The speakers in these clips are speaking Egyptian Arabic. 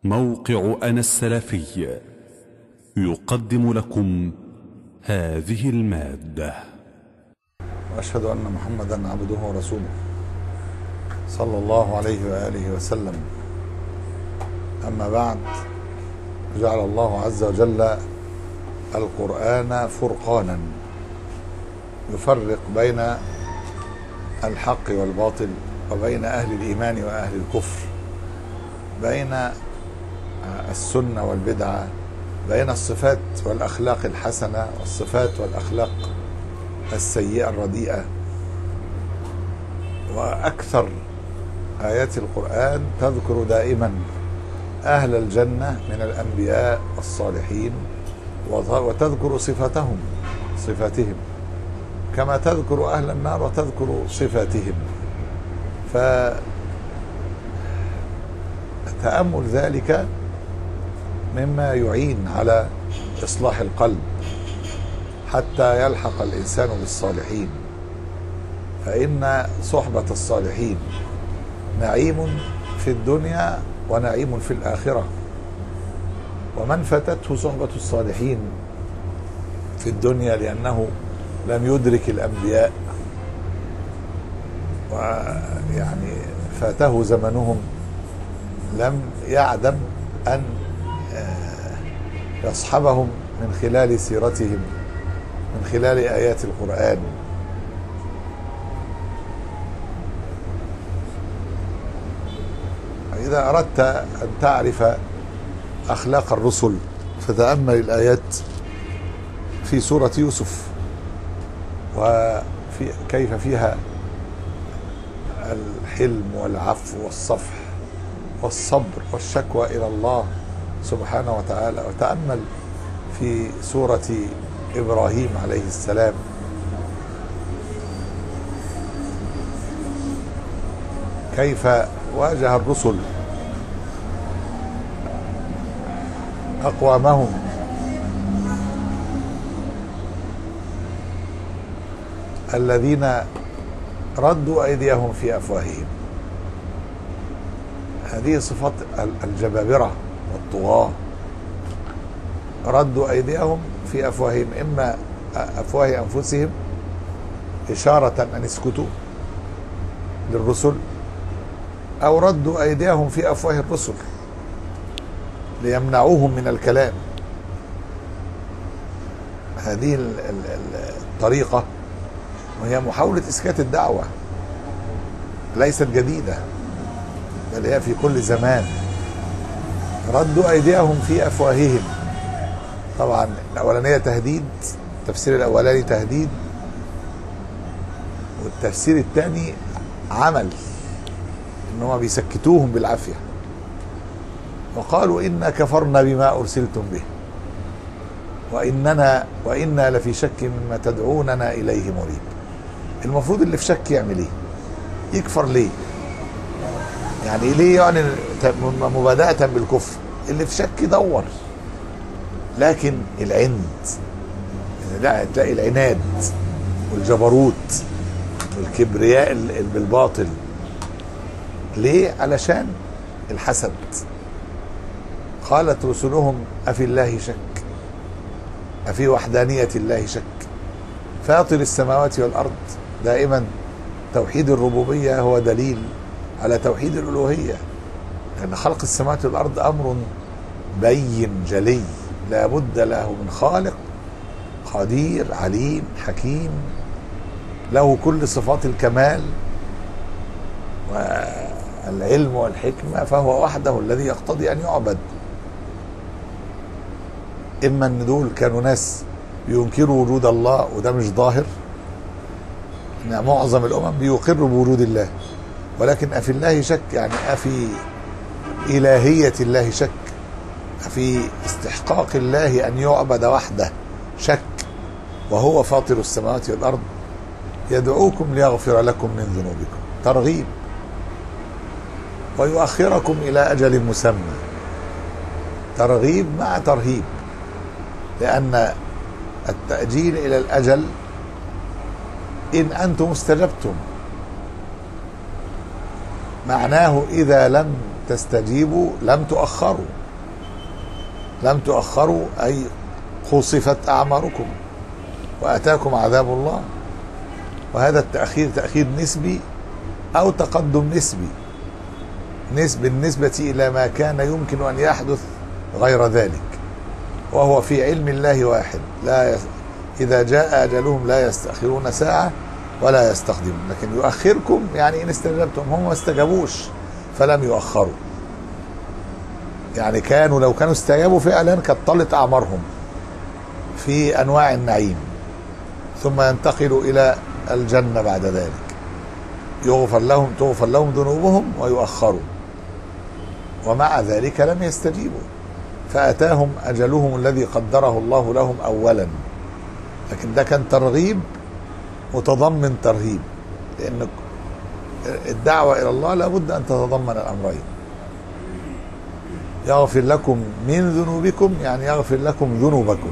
موقع أنا السلفي يقدم لكم هذه المادة واشهد ان محمدا عبده ورسوله صلى الله عليه واله وسلم اما بعد جعل الله عز وجل القران فرقانا يفرق بين الحق والباطل وبين اهل الايمان واهل الكفر بين السنه والبدعه بين الصفات والاخلاق الحسنه والصفات والاخلاق السيئه الرديئه واكثر ايات القران تذكر دائما اهل الجنه من الانبياء والصالحين وتذكر صفاتهم صفاتهم كما تذكر اهل النار وتذكر صفاتهم فتامل ذلك مما يعين على اصلاح القلب حتى يلحق الانسان بالصالحين فان صحبه الصالحين نعيم في الدنيا ونعيم في الاخره ومن فاتته صحبه الصالحين في الدنيا لانه لم يدرك الانبياء ويعني فاته زمنهم لم يعدم ان يصحبهم من خلال سيرتهم من خلال ايات القران اذا اردت ان تعرف اخلاق الرسل فتامل الايات في سوره يوسف وفي كيف فيها الحلم والعفو والصفح والصبر والشكوى الى الله سبحانه وتعالى وتامل في سوره ابراهيم عليه السلام كيف واجه الرسل اقوامهم الذين ردوا ايديهم في افواههم هذه صفات الجبابره والطغاه ردوا ايديهم في افواههم اما افواه انفسهم اشاره ان اسكتوا للرسل او ردوا ايديهم في افواه الرسل ليمنعوهم من الكلام هذه الطريقه وهي محاوله اسكات الدعوه ليست جديده بل هي في كل زمان ردوا ايديهم في افواههم طبعا الاولانيه تهديد التفسير الاولاني تهديد والتفسير الثاني عمل ان هم بيسكتوهم بالعافيه وقالوا انا كفرنا بما ارسلتم به واننا وانا لفي شك مما تدعوننا اليه مريب المفروض اللي في شك يعمل ايه يكفر ليه يعني ليه يعني مبادئة بالكفر اللي في شك يدور لكن العند لا تلاقي العناد والجبروت والكبرياء بالباطل ليه علشان الحسد قالت رسلهم أفي الله شك أفي وحدانية الله شك فاطر السماوات والأرض دائما توحيد الربوبية هو دليل على توحيد الألوهية لأن خلق السماوات والأرض أمر بين جلي لا بد له من خالق قدير عليم حكيم له كل صفات الكمال والعلم والحكمة فهو وحده الذي يقتضي أن يعبد إما أن دول كانوا ناس بينكروا وجود الله وده مش ظاهر إن معظم الأمم بيقروا بوجود الله ولكن أفي الله شك يعني أفي إلهية الله شك أفي استحقاق الله أن يعبد وحده شك وهو فاطر السماوات والأرض يدعوكم ليغفر لكم من ذنوبكم ترغيب ويؤخركم إلى أجل مسمى ترغيب مع ترهيب لأن التأجيل إلى الأجل إن أنتم استجبتم معناه إذا لم تستجيبوا لم تؤخروا لم تؤخروا أي خصفت أعماركم وأتاكم عذاب الله وهذا التأخير تأخير نسبي أو تقدم نسبي نسب بالنسبة إلى ما كان يمكن أن يحدث غير ذلك وهو في علم الله واحد لا يس... إذا جاء أجلهم لا يستأخرون ساعة ولا يستقدمون لكن يؤخركم يعني إن استجبتم هم ما استجابوش فلم يؤخروا يعني كانوا لو كانوا استجابوا فعلا كانت طالت أعمارهم في أنواع النعيم ثم ينتقلوا إلى الجنة بعد ذلك يغفر لهم تغفر لهم ذنوبهم ويؤخروا ومع ذلك لم يستجيبوا فأتاهم أجلهم الذي قدره الله لهم أولا لكن ده كان ترغيب متضمن ترهيب لأن الدعوة إلى الله لابد أن تتضمن الأمرين يغفر لكم من ذنوبكم يعني يغفر لكم ذنوبكم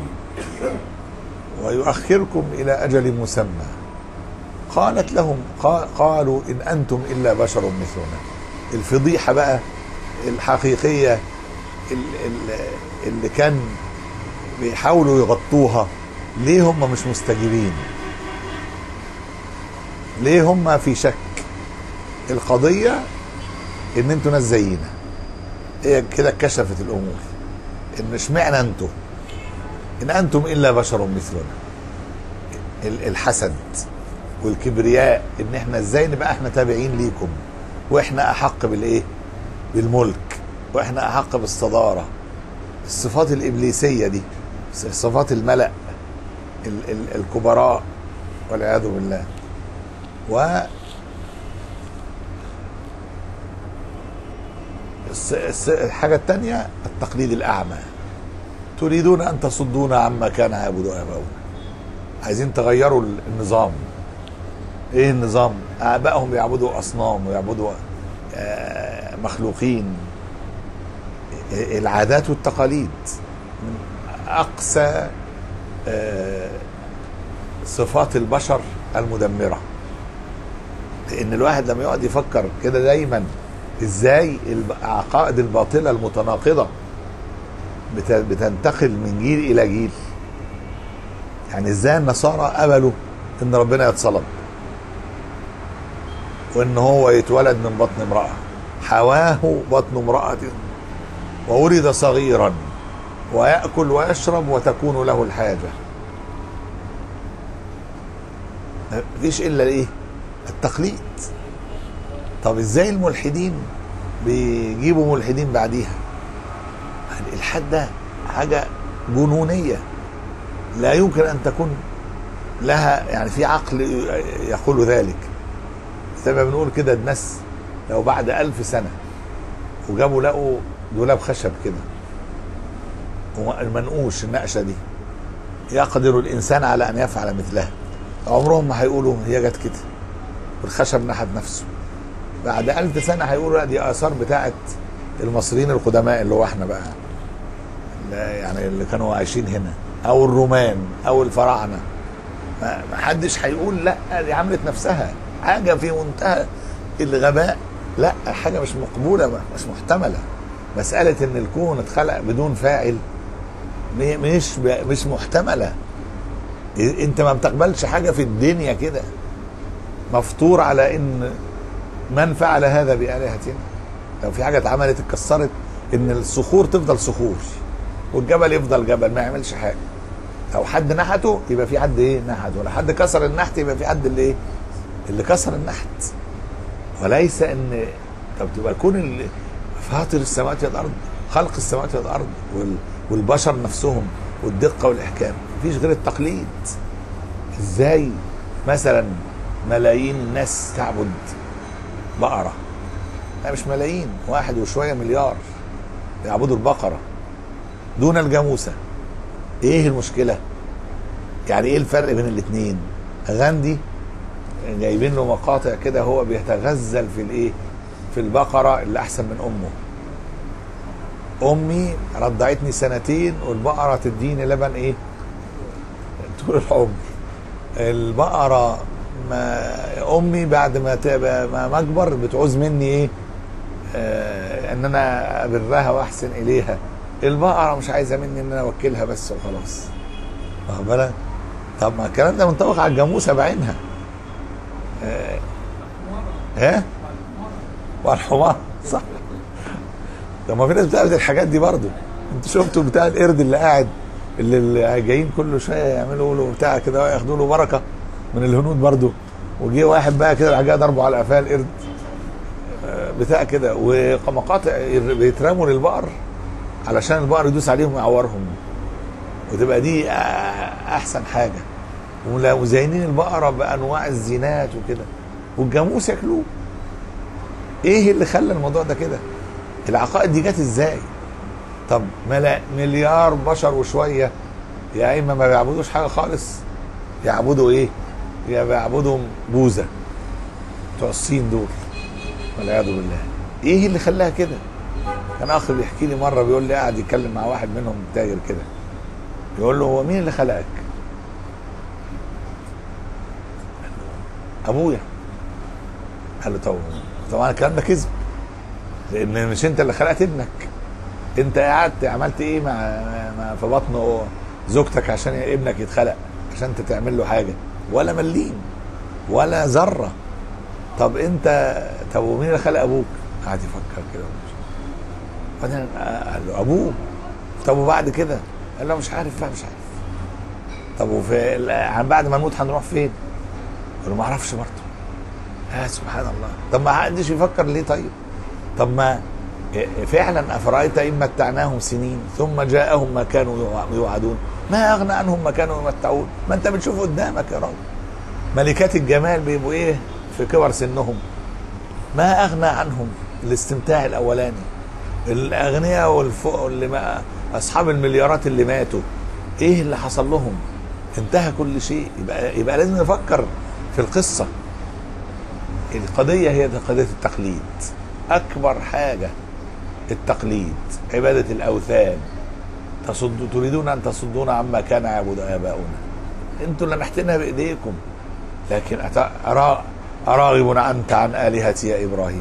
ويؤخركم إلى أجل مسمى قالت لهم قالوا إن أنتم إلا بشر مثلنا الفضيحة بقى الحقيقية اللي كان بيحاولوا يغطوها ليه هم مش مستجيبين ليه هم في شك القضية ان انتوا ناس زينا هي كده كشفت الامور ان اشمعنى انتوا ان انتم الا بشر مثلنا الحسد والكبرياء ان احنا ازاي نبقى احنا تابعين ليكم واحنا احق بالايه بالملك واحنا احق بالصداره الصفات الابليسيه دي صفات الملا ال ال الكبراء والعياذ بالله و الحاجة الثانية التقليد الأعمى تريدون أن تصدونا عما كان يعبد آباؤنا عايزين تغيروا النظام ايه النظام ابائهم بيعبدوا اصنام ويعبدوا مخلوقين العادات والتقاليد من اقسى صفات البشر المدمره لان الواحد لما يقعد يفكر كده دايما ازاي العقائد الباطله المتناقضه بتنتقل من جيل الى جيل يعني ازاي النصارى قبلوا ان ربنا يتصلب وان هو يتولد من بطن امراه حواه بطن امراه وولد صغيرا وياكل ويشرب وتكون له الحاجه مفيش الا الايه التقليد طب ازاي الملحدين بيجيبوا ملحدين بعديها الالحاد ده حاجه جنونيه لا يمكن ان تكون لها يعني في عقل يقول ذلك زي ما بنقول كده الناس لو بعد ألف سنة وجابوا لقوا دولاب خشب كده المنقوش النقشة دي يقدر الإنسان على أن يفعل مثلها عمرهم ما هيقولوا هي جت كده والخشب نحت نفسه بعد ألف سنة هيقولوا لا دي آثار بتاعت المصريين القدماء اللي هو احنا بقى يعني اللي كانوا عايشين هنا أو الرومان أو الفراعنة ما حدش هيقول لا دي عملت نفسها حاجه في منتهى الغباء لا حاجه مش مقبوله مش محتمله مساله ان الكون اتخلق بدون فاعل مش مش محتمله انت ما بتقبلش حاجه في الدنيا كده مفطور على ان من فعل هذا بآلهتنا لو في حاجه اتعملت اتكسرت ان الصخور تفضل صخور والجبل يفضل جبل ما يعملش حاجه لو حد نحته يبقى في حد ايه نحته ولا حد كسر النحت يبقى في حد اللي ايه اللي كسر النحت وليس ان طب تبقى كون فاطر السماوات والارض خلق السماوات والارض والبشر نفسهم والدقه والاحكام مفيش غير التقليد ازاي مثلا ملايين الناس تعبد بقره لا مش ملايين واحد وشويه مليار يعبدوا البقره دون الجاموسه ايه المشكله يعني ايه الفرق بين الاثنين غاندي جايبين له مقاطع كده هو بيتغزل في الايه في البقره اللي احسن من امه امي رضعتني سنتين والبقره تديني لبن ايه طول العمر البقره ما امي بعد ما تبقى ما اكبر بتعوز مني ايه آه ان انا ابرها واحسن اليها البقره مش عايزه مني ان انا اوكلها بس وخلاص واخد بالك طب ما الكلام ده منطبق على الجاموسه بعينها آه، ها والحمار صح طب ما في ناس بتعمل الحاجات دي برضه انتوا شفتوا بتاع القرد اللي قاعد اللي, اللي جايين كل شويه يعملوا له بتاع كده ياخدوا له بركه من الهنود برضه وجه واحد بقى كده راح جاي ضربه على قفاه القرد آه، بتاع كده ومقاطع بيترموا للبقر علشان البقر يدوس عليهم ويعورهم وتبقى دي آه، احسن حاجه ولا- وزينين البقره بانواع الزينات وكده والجاموس ياكلوه ايه اللي خلى الموضوع ده كده العقائد دي جت ازاي طب ملا مليار بشر وشويه يا اما ما بيعبدوش حاجه خالص يعبدوا ايه يا بيعبدوا بوذا بتوع الصين دول والعياذ بالله ايه اللي خلاها كده كان اخ بيحكي لي مره بيقول لي قاعد يتكلم مع واحد منهم تاجر كده يقول له هو مين اللي خلقك قال له ابويا قال له طب طبعا الكلام ده كذب لان مش انت اللي خلقت ابنك انت قعدت عملت ايه مع, مع في بطن زوجتك عشان ابنك يتخلق عشان انت تعمل له حاجه ولا مليم ولا ذره طب انت طب ومين اللي خلق ابوك قعد يفكر كده بعدين قال له ابوه طب وبعد كده قال له مش عارف بقى مش عارف طب وفي ال- بعد ما نموت هنروح فين قال له ما اعرفش برضه يا سبحان الله طب ما حدش يفكر ليه طيب طب ما فعلا افرايت ان متعناهم سنين ثم جاءهم ما كانوا يوع- يوعدون ما اغنى عنهم ما كانوا يمتعون ما انت بتشوف قدامك يا راجل ملكات الجمال بيبقوا ايه في كبر سنهم ما اغنى عنهم الاستمتاع الاولاني الاغنياء والفوق اللي ما اصحاب المليارات اللي ماتوا ايه اللي حصل لهم انتهى كل شيء يبقى يبقى لازم نفكر في القصه القضيه هي قضيه التقليد اكبر حاجه التقليد عباده الاوثان تصد تريدون ان تصدونا عما كان يعبد اباؤنا انتوا اللي محتينها بايديكم لكن أت- أرا أراغب أنت عن آلهتي يا إبراهيم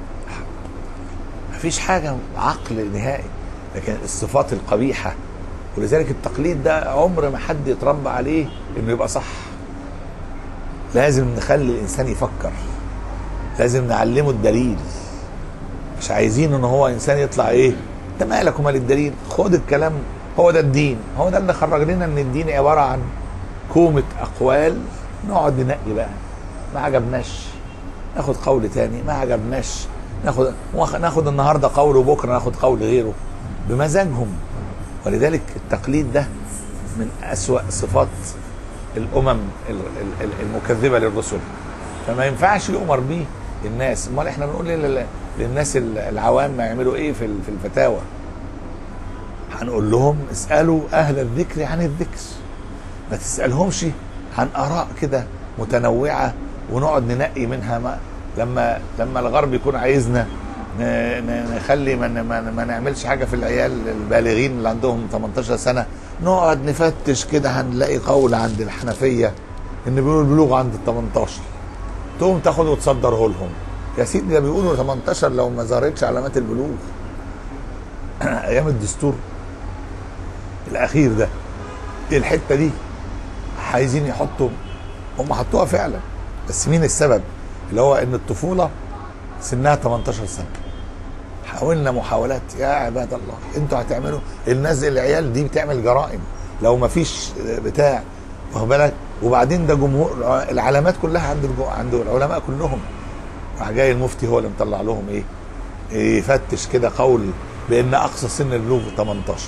مفيش حاجة عقل نهائي لكن الصفات القبيحة ولذلك التقليد ده عمر ما حد يتربى عليه انه يبقى صح لازم نخلي الانسان يفكر لازم نعلمه الدليل مش عايزين ان هو انسان يطلع ايه انت مالك ومال الدليل خد الكلام هو ده الدين هو ده اللي خرج لنا ان الدين عباره عن كومه اقوال نقعد ننقي بقى ما عجبناش ناخد قول تاني ما عجبناش ناخد ناخد النهارده قول وبكره ناخد قول غيره بمزاجهم ولذلك التقليد ده من أسوأ صفات الأمم ال- ال- ال- المكذبة للرسل فما ينفعش يؤمر به الناس امال احنا بنقول ليه لل- للناس ال- العوام ما يعملوا ايه في ال- في الفتاوى هنقول لهم اسألوا أهل الذكر عن الذكر ما تسألهمش عن آراء كده متنوعة ونقعد ننقي منها ما لما لما الغرب يكون عايزنا ن- ن- نخلي ما, ن- ما, ن- ما نعملش حاجة في العيال البالغين اللي عندهم 18 سنة نقعد نفتش كده هنلاقي قول عند الحنفية ان بيقولوا البلوغ عند ال 18 تقوم تاخده وتصدره لهم يا سيدي ده بيقولوا 18 لو ما ظهرتش علامات البلوغ ايام الدستور الاخير ده الحته دي عايزين يحطوا هم حطوها فعلا بس مين السبب اللي هو ان الطفوله سنها 18 سنه حاولنا محاولات يا عباد الله انتوا هتعملوا الناس العيال دي بتعمل جرائم لو ما فيش بتاع واخد بالك وبعدين ده جمهور العلامات كلها عند الجو... عند العلماء كلهم راح جاي المفتي هو اللي مطلع لهم ايه يفتش كده قول بان اقصى سن البلوغ 18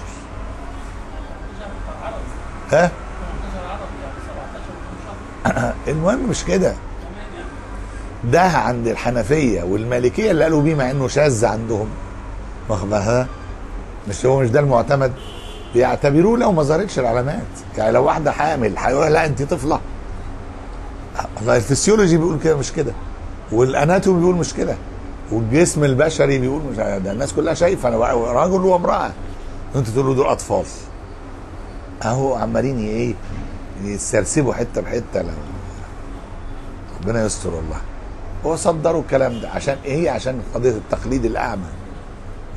ها المهم مش كده ده عند الحنفيه والمالكيه اللي قالوا بيه مع انه شاذ عندهم واخد بالها مش هو مش ده المعتمد بيعتبروه لو ما ظهرتش العلامات يعني لو واحده حامل هيقول لا انت طفله والله الفسيولوجي بيقول كده مش كده والاناتومي بيقول مش كده والجسم البشري بيقول مش ده الناس كلها شايفه انا راجل وامراه انتوا تقولوا دول اطفال اهو عمالين ايه يسترسبوا حته بحته لو ربنا يستر والله هو صدروا الكلام ده عشان ايه عشان قضيه التقليد الاعمى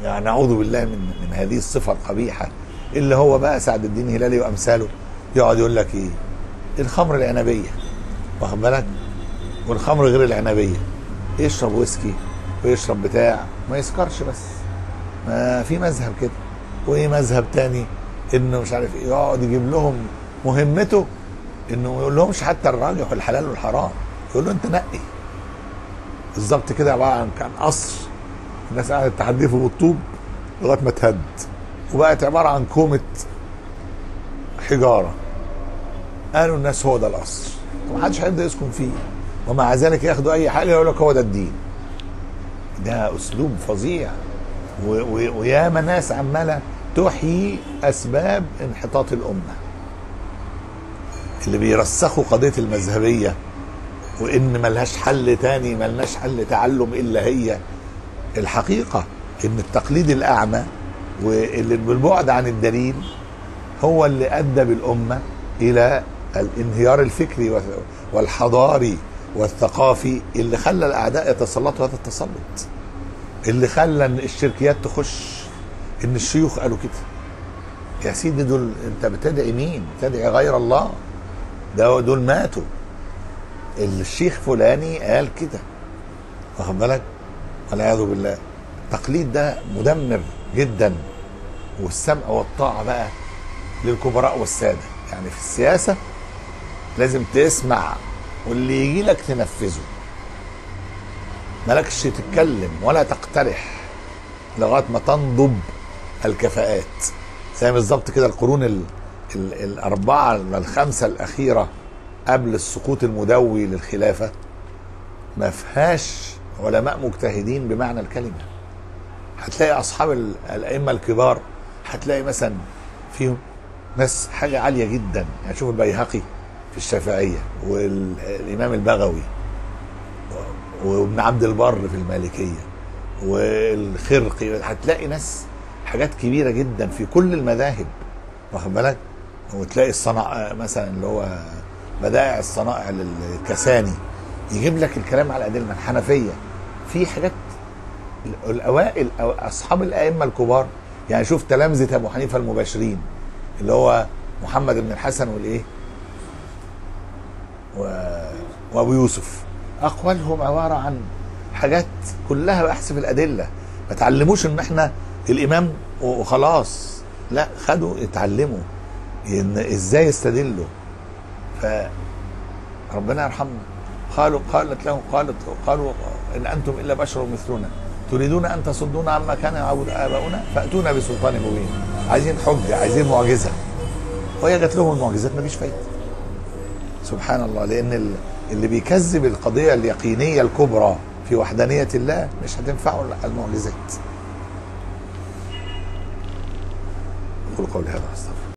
يعني نعوذ بالله من من هذه الصفه القبيحه اللي هو بقى سعد الدين هلالي وامثاله يقعد يقول لك ايه الخمر العنبيه واخد بالك والخمر غير العنبيه يشرب ويسكي ويشرب بتاع ما يسكرش بس ما في مذهب كده وايه مذهب تاني انه مش عارف ايه يقعد يجيب لهم مهمته انه ما يقول لهمش حتى الراجح والحلال والحرام يقول له انت نقي بالظبط كده عباره عن كان قصر الناس قاعده تحدفه بالطوب لغايه ما اتهد وبقت عباره عن كومه حجاره قالوا الناس هو ده القصر ومحدش هيبدا يسكن فيه ومع ذلك ياخدوا اي حاجه يقول لك هو ده الدين ده اسلوب فظيع و- و- وياما ناس عماله تحيي اسباب انحطاط الامه اللي بيرسخوا قضيه المذهبيه وان ملهاش حل تاني ملناش حل تعلم الا هي الحقيقه ان التقليد الاعمى واللي بالبعد عن الدليل هو اللي ادى بالامه الى الانهيار الفكري والحضاري والثقافي اللي خلى الاعداء يتسلطوا هذا التسلط اللي خلى إن الشركيات تخش ان الشيوخ قالوا كده يا سيدي دول انت بتدعي مين بتدعي غير الله ده دول ماتوا الشيخ فلاني قال كده واخد بالك والعياذ بالله التقليد ده مدمر جدا والسمع والطاعه بقى للكبراء والساده يعني في السياسه لازم تسمع واللي يجي لك تنفذه مالكش تتكلم ولا تقترح لغايه ما تنضب الكفاءات زي بالظبط كده القرون ال ال الاربعه الخمسه الاخيره قبل السقوط المدوي للخلافه ما فيهاش علماء مجتهدين بمعنى الكلمه هتلاقي اصحاب ال- الائمه الكبار هتلاقي مثلا فيهم ناس حاجه عاليه جدا يعني شوف البيهقي في الشافعيه والامام البغوي وابن عبد البر في المالكيه والخرقي هتلاقي ناس حاجات كبيره جدا في كل المذاهب واخد بالك وتلاقي الصنع مثلا اللي هو بدائع الصنائع للكساني يجيب لك الكلام على الادله الحنفيه في حاجات الاوائل أو اصحاب الائمه الكبار يعني شوف تلامذه ابو حنيفه المباشرين اللي هو محمد بن الحسن والايه و... وابو يوسف اقوالهم عباره عن حاجات كلها بحث في الادله ما تعلموش ان احنا الامام وخلاص لا خدوا اتعلموا ان ازاي يستدلوا ف ربنا يرحمنا قالوا قالت لهم قالت قالوا ان انتم الا بشر مثلنا تريدون ان تصدونا عما كان يعبد اباؤنا فاتونا بسلطان مبين عايزين حجه عايزين معجزه وهي جات لهم المعجزات مفيش فايده سبحان الله لان ال- اللي بيكذب القضيه اليقينيه الكبرى في وحدانيه الله مش هتنفعه المعجزات. اقول قولي هذا استغفر